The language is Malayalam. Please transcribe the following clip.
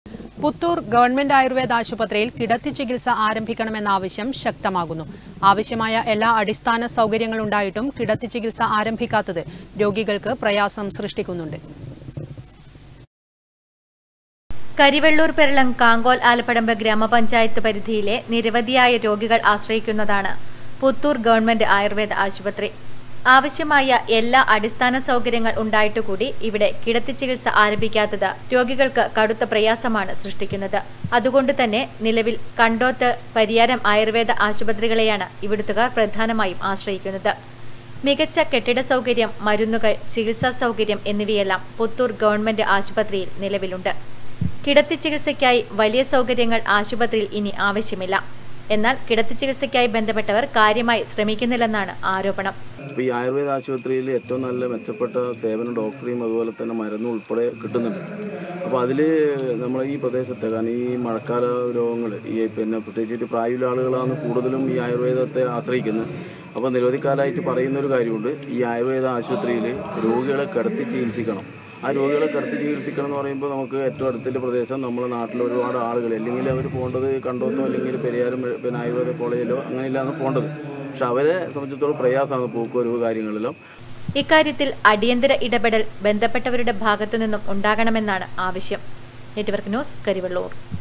പുത്തൂർ ഗവൺമെന്റ് ആയുർവേദ ആശുപത്രിയിൽ കിടത്തി ചികിത്സ ആരംഭിക്കണമെന്ന ആവശ്യം ശക്തമാകുന്നു ആവശ്യമായ എല്ലാ അടിസ്ഥാന സൗകര്യങ്ങളുണ്ടായിട്ടും കിടത്തി ചികിത്സ ആരംഭിക്കാത്തത് രോഗികൾക്ക് പ്രയാസം സൃഷ്ടിക്കുന്നുണ്ട് കരിവെള്ളൂർ പെരളം കാങ്കോൽ ആലപ്പടമ്പ് ഗ്രാമപഞ്ചായത്ത് പരിധിയിലെ നിരവധിയായ രോഗികൾ ആശ്രയിക്കുന്നതാണ് പുത്തൂർ ഗവൺമെന്റ് ആയുർവേദ ആശുപത്രി ആവശ്യമായ എല്ലാ അടിസ്ഥാന സൗകര്യങ്ങൾ ഉണ്ടായിട്ടുകൂടി ഇവിടെ കിടത്തി ചികിത്സ ആരംഭിക്കാത്തത് രോഗികൾക്ക് കടുത്ത പ്രയാസമാണ് സൃഷ്ടിക്കുന്നത് അതുകൊണ്ട് തന്നെ നിലവിൽ കണ്ടോത്ത് പരിയാരം ആയുർവേദ ആശുപത്രികളെയാണ് ഇവിടുത്തുകാർ പ്രധാനമായും ആശ്രയിക്കുന്നത് മികച്ച കെട്ടിട സൗകര്യം മരുന്നുകൾ ചികിത്സാ സൗകര്യം എന്നിവയെല്ലാം പുത്തൂർ ഗവൺമെന്റ് ആശുപത്രിയിൽ നിലവിലുണ്ട് കിടത്തി ചികിത്സയ്ക്കായി വലിയ സൗകര്യങ്ങൾ ആശുപത്രിയിൽ ഇനി ആവശ്യമില്ല എന്നാൽ കിടത്തി ചികിത്സയ്ക്കായി ബന്ധപ്പെട്ടവർ കാര്യമായി ശ്രമിക്കുന്നില്ലെന്നാണ് ആരോപണം ഇപ്പോൾ ഈ ആയുർവേദ ആശുപത്രിയിൽ ഏറ്റവും നല്ല മെച്ചപ്പെട്ട സേവനം ഡോക്ടറെയും അതുപോലെ തന്നെ മരുന്നും ഉൾപ്പെടെ കിട്ടുന്നുണ്ട് അപ്പോൾ അതിൽ നമ്മൾ ഈ പ്രദേശത്തെ കാരണം ഈ മഴക്കാല രോഗങ്ങൾ ഈ പിന്നെ പ്രത്യേകിച്ച് പ്രായമുള്ള ആളുകളാണ് കൂടുതലും ഈ ആയുർവേദത്തെ ആശ്രയിക്കുന്നത് അപ്പോൾ നിരവധി കാലമായിട്ട് പറയുന്ന ഒരു കാര്യമുണ്ട് ഈ ആയുർവേദ ആശുപത്രിയിൽ രോഗികളെ കിടത്തി ചികിത്സിക്കണം ആ രോഗികളെ കിടത്തി ചികിത്സിക്കണം എന്ന് പറയുമ്പോൾ നമുക്ക് ഏറ്റവും അടുത്തുള്ള പ്രദേശം നമ്മുടെ നാട്ടിൽ ഒരുപാട് ആളുകൾ അല്ലെങ്കിൽ അവർ പോകേണ്ടത് കണ്ടോത്തോ അല്ലെങ്കിൽ പെരിയാരും പിന്നെ ആയുർവേദ കോളേജിലോ അങ്ങനെയില്ലാണ് പോകേണ്ടത് പക്ഷെ അവരെ സംബന്ധിച്ചിടത്തോളം പ്രയാസമാണ് പോക്കുവരവ് കാര്യങ്ങളിലും ഇക്കാര്യത്തിൽ അടിയന്തര ഇടപെടൽ ബന്ധപ്പെട്ടവരുടെ ഭാഗത്തു നിന്നും ഉണ്ടാകണമെന്നാണ് ആവശ്യം നെറ്റ്വർക്ക് ന്യൂസ് കരിവള്ളൂർ